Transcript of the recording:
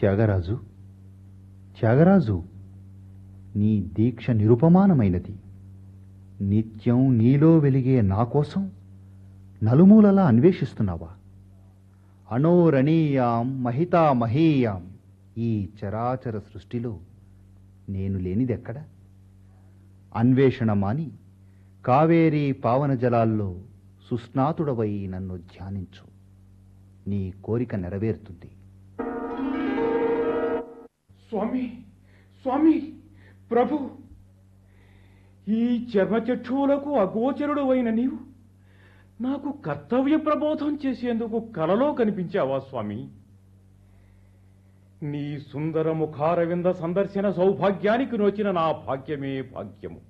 త్యాగరాజు త్యాగరాజు నీ దీక్ష నిరుపమానమైనది నిత్యం నీలో వెలిగే నా కోసం నలుమూలలా అన్వేషిస్తున్నావా అణోరణీయాం మహితా మహీయాం ఈ చరాచర సృష్టిలో నేను లేనిదెక్కడ అన్వేషణ మాని కావేరీ పావన జలాల్లో సుస్నాతుడవై నన్ను ధ్యానించు నీ కోరిక నెరవేరుతుంది స్వామి స్వామి ప్రభు ఈ చర్మచక్షువులకు అగోచరుడు అయిన నీవు నాకు కర్తవ్య ప్రబోధం చేసేందుకు కలలో కనిపించావా స్వామి నీ సుందర ముఖారవింద సందర్శన సౌభాగ్యానికి నోచిన నా భాగ్యమే భాగ్యము